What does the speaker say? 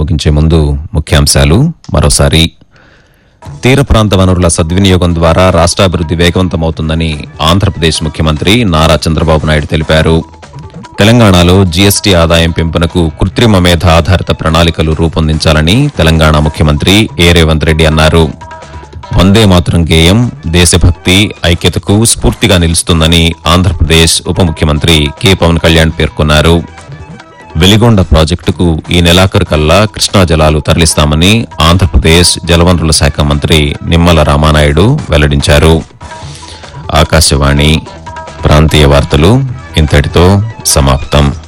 ముగించే ముందు ముఖ్యాంశాలు మరోసారి తీర ప్రాంత వనరుల సద్వినియోగం ద్వారా రాష్ట్రాభివృద్ది వేగవంతమవుతుందని ఆంధ్రప్రదేశ్ ముఖ్యమంత్రి నారా చంద్రబాబు నాయుడు తెలిపారు తెలంగాణలో జీఎస్టీ ఆదాయం పెంపునకు కృత్రిమ మేధ ఆధారిత ప్రణాళికలు రూపొందించాలని తెలంగాణ ముఖ్యమంత్రి ఏ రేవంత్ రెడ్డి అన్నారు వందే మాతరం గేయం దేశభక్తి ఐక్యతకు స్ఫూర్తిగా నిలుస్తుందని ఆంధ్రప్రదేశ్ ఉప ముఖ్యమంత్రి కె పవన్ కళ్యాణ్ పేర్కొన్నారు వెలిగొండ ప్రాజెక్టుకు ఈ నెలాఖరు కల్లా కృష్ణా జలాలు తరలిస్తామని ఆంధ్రప్రదేశ్ జలవనరుల శాఖ మంత్రి నిమ్మల రామానాయుడు వెల్లడించారు ఆకాశవాణి ప్రాంతీయ వార్తలు ఇంతటితో సమాప్తం